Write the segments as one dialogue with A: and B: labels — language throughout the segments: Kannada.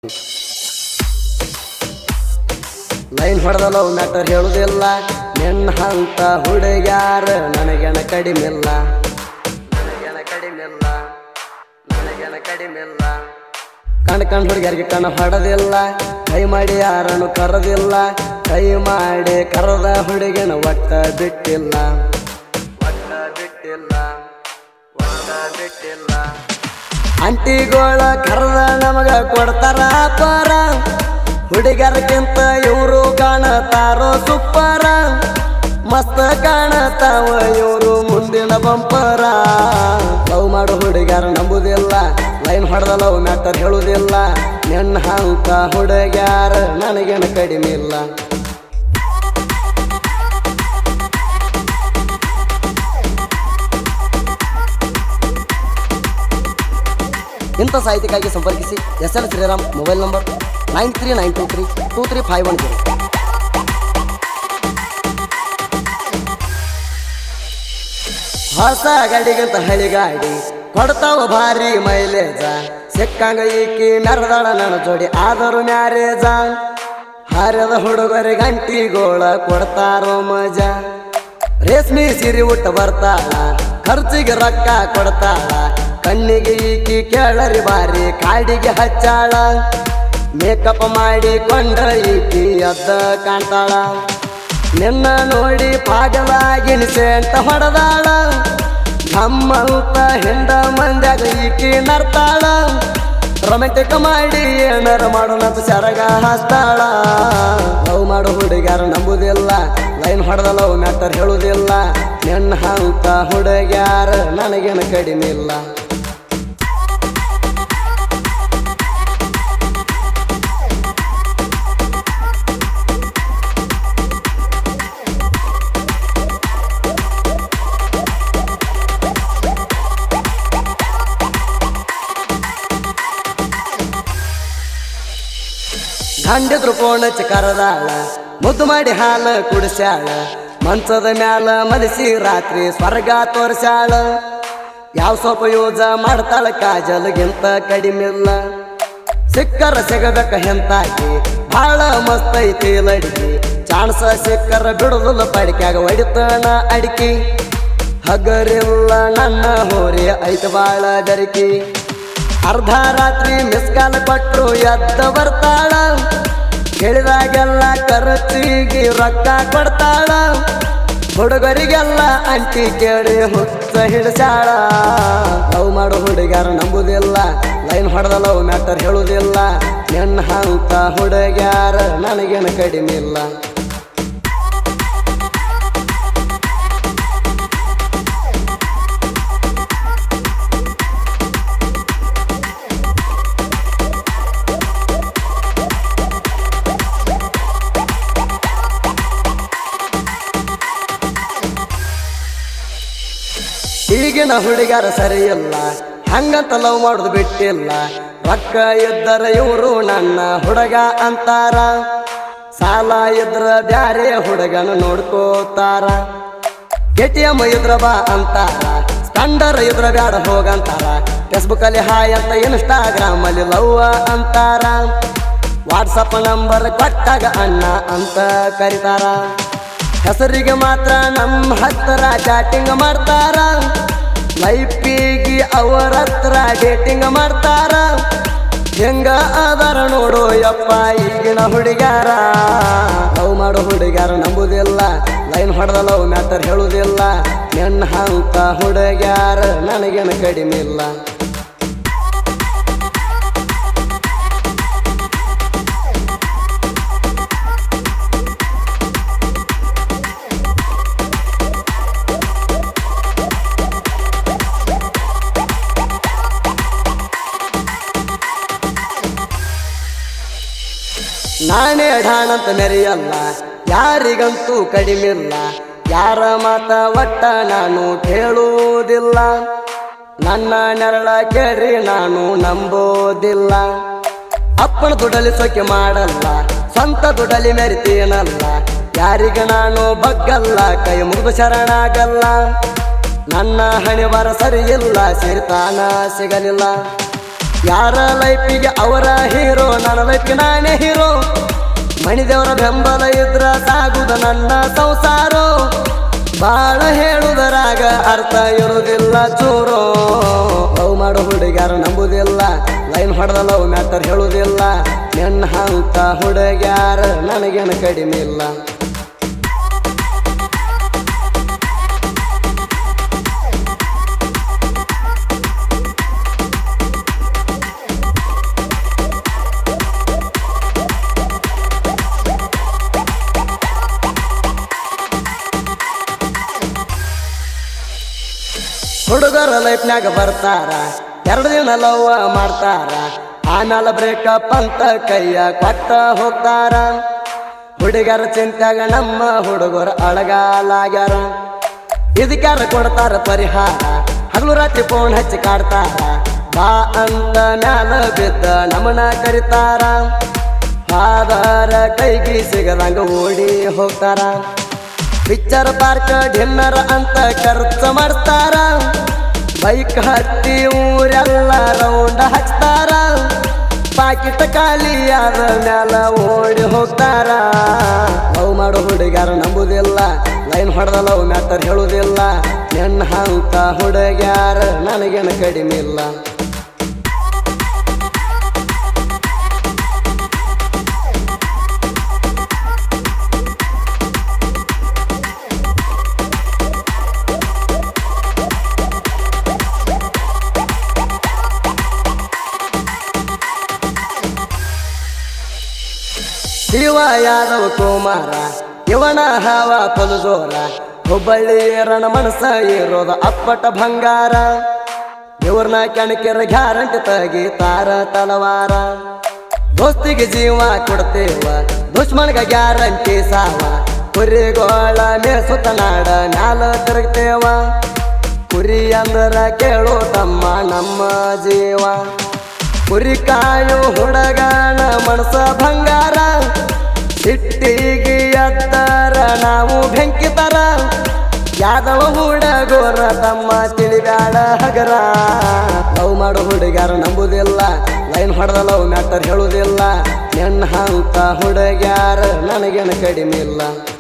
A: ಲೈನ್ ಹೊಡೆದ ಲವ್ ಮ್ಯಾಟರ್ ಹೇಳುದಿಲ್ಲ ನಿನ್ನ ಹಂತ ಹುಡುಗ್ಯಾರ ನನಗೆನ ಕಡಿಮಿಲ್ಲ ನನಗೆನ ಕಡಿಮಿಲ್ಲ ನನಗೆನ ಕಡಿಮಿಲ್ಲ ಕಣ್ ಕಣ್ ಹುಡುಗಿಯರಿಗೆ ಕಣ ಹೊಡೆದಿಲ್ಲ ಕೈ ಮಾಡಿ ಯಾರನ್ನು ಕರೆದಿಲ್ಲ ಕೈ ಮಾಡಿ ಕರೆದ ಹುಡುಗಿನ ಒಟ್ಟ ಬಿಟ್ಟಿಲ್ಲ ಒಟ್ಟ ಬಿಟ್ಟಿಲ್ಲ ಒಟ್ಟ ಬಿಟ್ಟಿಲ್ಲ ಅಂಟಿಗೋಳ ಕರೆದ ನಮಗ ಕೊಡ್ತಾರ ಪಾರ ಹುಡುಗರ್ಗಿಂತ ಇವರು ಕಾಣತಾರೋ ಸುಪ್ಪರ ಮಸ್ತ್ ಕಾಣತಾವ ಇವರು ಮುಂದಿನ ಬಂಪರ ಲವ್ ಮಾಡೋ ಹುಡುಗ್ಯಾರ ನಂಬುದಿಲ್ಲ ಲೈನ್ ಹೊಡೆದ ಲವ್ ಮ್ಯಾಟರ್ ಹೇಳುದಿಲ್ಲ ನಿನ್ನ ಹಂತ ಹುಡುಗ್ಯಾರ ನನಗೇನು ಕಡಿಮೆ ಇಲ್ಲ ಇಂಥ ಸಾಹಿತ್ಯಕ್ಕಾಗಿ ಸಂಪರ್ಕಿಸಿ S L Sriram mobile number nine three nine two three two three five one zero ಹೊಸ ಗಾಡಿಗಂತ ಹಳಿ ಗಾಡಿ ಕೊಡ್ತಾವ ಭಾರಿ ಮೈಲೇಜ ಸಿಕ್ಕಂಗ ಈಕಿ ಮೆರದಾಳ ನನ್ನ ಜೋಡಿ ಆದರೂ ಮ್ಯಾರೇಜ ಹರದ ಹುಡುಗರಿ ಗಂಟಿಗೋಳ ಕೊಡ್ತಾರೋ ಮಜಾ ರೇಷ್ಮೆ ಸೀರೆ ಉಟ್ಟ ಬರ್ತಾಳ ಖರ್ಚಿಗೆ ರೊಕ್ಕ ಕೊಡ್ತಾಳ ಕಣ್ಣಿಗೆ ಈಕಿ ಕೇಳರಿ ಬಾರಿ ಕಾಡಿಗೆ ಹಚ್ಚಾಳ ಮೇಕಪ್ ಮಾಡಿ ಕೊಂಡ ಈಕಿ ಅದ್ದ ಕಾಣ್ತಾಳ ನಿನ್ನ ನೋಡಿ ಪಾಗಲಾಗಿ ಸೆಂಟ ಹೊಡೆದಾಳ ನಮ್ಮಂತ ಹಿಂದ ಮಂದ್ಯಾಗ ಈಕಿ ನರ್ತಾಳ ರೊಮ್ಯಾಂಟಿಕ್ ಮಾಡಿ ಏನಾರ ಮಾಡೋಣಂತ ಸರಗ ಹಾಸ್ತಾಳ ಲವ್ ಮಾಡೋ ಹುಡುಗ್ಯಾರ ನಂಬುದಿಲ್ಲ ಲೈನ್ ಹೊಡೆದ ಲವ್ ಮ್ಯಾಟರ್ ಹೇಳುದಿಲ್ಲ ನಿನ್ನ ಹಂತ ಹುಡುಗ್ಯಾರ ನನಗೇನು ಕಡಿಮೆ ಇಲ್ಲ ಗಂಡಿದ್ರು ಫೋನ್ ಕರದಾಳ ಮುದ್ದು ಮಾಡಿ ಹಾಲ ಕುಡಿಸ್ಯಾಳ ಮಂಚದ ಮ್ಯಾಲ ಮಲಸಿ ರಾತ್ರಿ ಸ್ವರ್ಗ ತೋರ್ಸ್ಯಾಳ ಯಾವ ಸೊಪ್ಪ ಯೂಸ ಮಾಡ್ತಾಳ ಕಾಜಲ್ಗಿಂತ ಕಡಿಮಿಲ್ಲ ಸಿಕ್ಕರ ಸಿಗಬೇಕ ಹೆಂತಾಕಿ ಭಾಳ ಮಸ್ತ್ ಐತಿ ಲಡಿಕಿ ಚಾನ್ಸ ಸಿಕ್ಕರ ಬಿಡುದಿಲ್ಲ ಪಡಿಕ್ಯಾಗ ಹೊಡಿತನ ಅಡಿಕಿ ಹಗರಿಲ್ಲ ನನ್ನ ಹೋರಿ ಐತ ಬಾಳ ಬೆರಕಿ ಅರ್ಧ ರಾತ್ರಿ ಮಿಸ್ ಕಾಲ್ ಕೊಟ್ರು ಎದ್ದ ಬರ್ತಾಳ ಕೇಳಿದಾಗೆಲ್ಲ ಖರ್ಚಿಗೆ ರೊಕ್ಕ ಕೊಡ್ತಾಳ ಹುಡುಗರಿಗೆಲ್ಲ ಅಂಟಿ ಕೇಳಿ ಹುಚ್ಚ ಹಿಡಿಸಾಳ ಲವ್ ಮಾಡೋ ಹುಡುಗ್ಯಾರ ನಂಬುದಿಲ್ಲ ಲೈನ್ ಹೊಡೆದ ಲವ್ ಮ್ಯಾಟರ್ ಹೇಳುದಿಲ್ಲ ನಿನ್ನ ಹಂತ ಹುಡುಗ್ಯಾರ ನನಗೇನು ಕಡಿಮೆ ಇಲ್ಲ ಈಗಿನ ಹುಡುಗರ ಸರಿಯಿಲ್ಲ ಹಂಗಂತ ಲವ್ ಮಾಡುದು ಬಿಟ್ಟಿಲ್ಲ ರೊಕ್ಕ ಇದ್ದರ ಇವರು ನನ್ನ ಹುಡುಗ ಅಂತಾರ ಸಾಲ ಇದ್ರ ಬ್ಯಾರೆ ಹುಡುಗನ ನೋಡ್ಕೋತಾರ ಎಂ ಇದ್ರ ಬಾ ಅಂತಾರ ಸ್ಪಂಡರ್ ಇದ್ರ ಬ್ಯಾಡ ಹೋಗಂತಾರ ಫೇಸ್ಬುಕ್ ಅಲ್ಲಿ ಹಾಯ್ ಅಂತ ಇನ್ಸ್ಟಾಗ್ರಾಮ್ ಅಲ್ಲಿ ಲವ್ ಅಂತಾರ ವಾಟ್ಸಪ್ ನಂಬರ್ ಕೊಟ್ಟಾಗ ಅಣ್ಣ ಅಂತ ಕರಿತಾರ ಹೆಸರಿಗೆ ಮಾತ್ರ ನಮ್ಮ ಹತ್ರ ಚಾಟಿಂಗ್ ಮಾಡ್ತಾರ ಲೈಫಿಗೆ ಅವರ ಹತ್ರ ಡೇಟಿಂಗ್ ಮಾಡ್ತಾರ ಹೆಂಗ ಅದಾರ ನೋಡು ಯಪ್ಪ ಈಗಿನ ಹುಡುಗ್ಯಾರ ಲವ್ ಮಾಡೋ ಹುಡುಗ್ಯಾರ ನಂಬುದಿಲ್ಲ ಲೈನ್ ಹೊಡೆದ ಲವ್ ಮ್ಯಾಟರ್ ಹೇಳುದಿಲ್ಲ ನಿನ್ನ ಹಂತ ಹುಡುಗ್ಯಾರ ನನಗೇನು ಕಡಿಮೆ ಇಲ್ಲ ನಾನೇ ಢಾಣಂತ ಮೆರೆಯಲ್ಲ ಯಾರಿಗಂತೂ ಕಡಿಮಿಲ್ಲ ಯಾರ ಮಾತ ಒಟ್ಟ ನಾನು ಕೇಳುವುದಿಲ್ಲ ನನ್ನ ನೆರಳ ಕೇಳಿ ನಾನು ನಂಬೋದಿಲ್ಲ ಅಪ್ಪನ ದುಡಲಿ ಸೊಕ್ಕೆ ಮಾಡಲ್ಲ ಸ್ವಂತ ದುಡಲಿ ಮೆರಿತೀನಲ್ಲ ಯಾರಿಗ ನಾನು ಬಗ್ಗಲ್ಲ ಕೈ ಮುಗಿದು ಶರಣಾಗಲ್ಲ ನನ್ನ ಹಣೆ ಬರ ಸರಿ ಇಲ್ಲ ಸಿರಿತಾನ ಸಿಗಲಿಲ್ಲ ಯಾರ ಲೈಫಿಗೆ ಅವರ ಹೀರೋ ನನ್ನ ಲೈಫಿಗೆ ನಾನೇ ಹೀರೋ ಮಣಿದೇವರ ಬೆಂಬಲ ಇದ್ರ ಸಾಗುದ ನನ್ನ ಸಂಸಾರೋ ಬಾಳ ಹೇಳುವುದರಾಗ ಅರ್ಥ ಇರುವುದಿಲ್ಲ ಚೂರೋ ಲವ್ ಮಾಡೋ ಹುಡುಗ್ಯಾರ ನಂಬುದಿಲ್ಲ ಲೈನ್ ಹೊಡೆದ ಲವ್ ಮ್ಯಾಟರ್ ಹೇಳುವುದಿಲ್ಲ ನಿನ್ನ ಹಂತ ಹುಡುಗ್ಯಾರ ನನಗೇನು ಕಡಿಮೆ ಇಲ್ಲ ಹುಡುಗರ ಲೈಫ್ನಾಗ ಬರ್ತಾರ ಎರಡು ದಿನ ಲವ್ ಮಾಡ್ತಾರ ಆಮೇಲೆ ಬ್ರೇಕಪ್ ಅಂತ ಕೈಯ ಕೊಟ್ಟ ಹೋಗ್ತಾರ ಹುಡುಗರ ಚಿಂತ್ಯಾಗ ನಮ್ಮ ಹುಡುಗರ ಅಳಗಾಲಾಗ್ಯಾರ ಇದಕ್ಯಾರ ಕೊಡ್ತಾರ ಪರಿಹಾರ ಹಗಲು ರಾತ್ರಿ ಫೋನ್ ಹಚ್ಚಿ ಕಾಡ್ತಾರ ಬಾ ಅಂತ ಮ್ಯಾಲ ಬಿದ್ದ ನಮನ ಕರಿತಾರ ಆಧಾರ ಕೈಗೆ ಸಿಗದಂಗ ಓಡಿ ಹೋಗ್ತಾರ ಪಿಕ್ಚರ್ ಪಾರ್ಕ್ ಡಿನ್ನರ್ ಅಂತ ಖರ್ಚು ಮಾಡ್ತಾರ ಬೈಕ್ ಹತ್ತಿ ಊರೆಲ್ಲ ರೌಂಡ್ ಹಚ್ತಾರ ಪಾಕಿಟ್ ಖಾಲಿ ಆದ ಮ್ಯಾಲ ಓಡಿ ಹೋಗ್ತಾರ ಲವ್ ಮಾಡೋ ಹುಡುಗ್ಯಾರ ನಂಬುದಿಲ್ಲ ಲೈನ್ ಹೊಡೆದ ಲವ್ ಮ್ಯಾಟರ್ ಹೇಳುವುದಿಲ್ಲ ನಿನ್ನ ಹಂತ ಹುಡುಗ್ಯಾರ ನನಗೇನು ಕಡಿಮೆ ಇಲ್ಲ ಶಿವ ಯಾದವ ಕುಮಾರ ಇವನ ಹಾವ ಪಲುಜೋರ ಹುಬ್ಬಳ್ಳಿ ರಣ ಮನಸ ಇರೋದ ಅಪ್ಪಟ ಬಂಗಾರ ಇವ್ರನ್ನ ಕೆಣಕೆರ ಗ್ಯಾರಂಟಿ ತೆಗಿತಾರ ತಲವಾರ ದೋಸ್ತಿಗೆ ಜೀವ ಕೊಡ್ತೇವ ದುಶ್ಮನ್ಗ ಗ್ಯಾರಂಟಿ ಸಾವ ಕುರಿಗೋಳ ಮೇಸುತ್ತ ನಾಡ ಮ್ಯಾಲ ತಿರುಗ್ತೇವ ಕುರಿ ಅಂದ್ರ ಕೇಳೋ ತಮ್ಮ ನಮ್ಮ ಜೀವ ಕುರಿ ಕಾಯು ಹುಡುಗನ ಮನಸ ಬಂಗಾರ ಸಿಟ್ಟಿಗೆ ಎತ್ತರ ನಾವು ಬೆಂಕಿ ತರ ಯಾದವ ಹುಡುಗರ ತಮ್ಮ ತಿಳಿಬ್ಯಾಡ ಹಗರ ಲವ್ ಮಾಡೋ ಹುಡುಗ್ಯಾರ ನಂಬುದಿಲ್ಲ ಲೈನ್ ಹೊಡೆದ ಲವ್ ಮ್ಯಾಟರ್ ಹೇಳುವುದಿಲ್ಲ ನಿನ್ನ ಹಂತ ಹುಡುಗ್ಯಾರ ನನಗೇನು ಕಡಿಮೆ ಇಲ್ಲ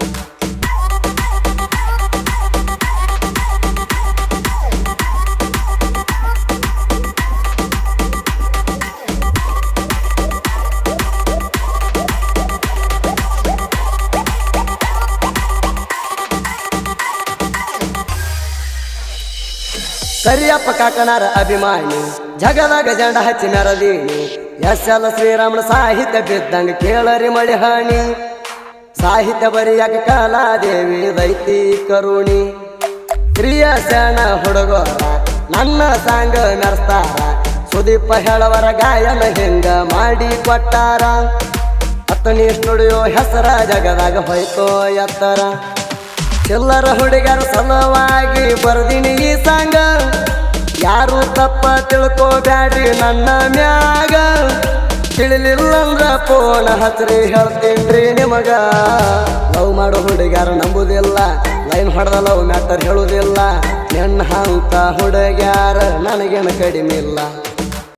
A: ಕರಿಯಪ್ಪ ಕಾಕನಾರ ಅಭಿಮಾನಿ ಜಗದಾಗ ಜಂಡ ಹಚ್ಚಿ ಮೆರದೀನಿ ಎಸ್ ಎಲ್ ಶ್ರೀರಾಮನ ಸಾಹಿತ್ಯ ಬಿದ್ದಂಗ ಕೇಳರಿ ಮಳಿ ಹಾನಿ ಸಾಹಿತ್ಯ ಬರಿಯಾಕ ಕಲಾದೇವಿ ದೈತಿ ಕರುಣಿ ಪ್ರಿಯ ಸಣ್ಣ ಹುಡುಗರ ನನ್ನ ಸಾಂಗ ಮೆರೆಸ್ತಾರ ಸುದೀಪ ಹೇಳವರ ಗಾಯನ ಹಿಂಗ ಮಾಡಿ ಕೊಟ್ಟಾರ ಹತ್ತನೇ ಸ್ಟುಡಿಯೋ ಹೆಸರ ಜಗದಾಗ ಹೋಯ್ತೋ ಎತ್ತರ ಚಿಲ್ಲರ ಹುಡುಗರ ಸಲುವಾಗಿ ಬರ್ದಿನಿ ಈ ಸಾಂಗ ಯಾರು ತಪ್ಪ ತಿಳ್ಕೋಬ್ಯಾಡ್ರಿ ನನ್ನ ಮ್ಯಾಗ ತಿಳಿಲಿಲ್ಲಂದ್ರ ಫೋನ್ ಹಚ್ರಿ ಹೇಳ್ತೀನ್ರಿ ನಿಮಗ ಲವ್ ಮಾಡೋ ಹುಡುಗ್ಯಾರ ನಂಬುದಿಲ್ಲ ಲೈನ್ ಹೊಡೆದ ಲವ್ ಮ್ಯಾಟರ್ ಹೇಳುವುದಿಲ್ಲ ನಿನ್ನ ಹಂತ ಹುಡುಗ್ಯಾರ ನನಗೇನು ಕಡಿಮೆ ಇಲ್ಲ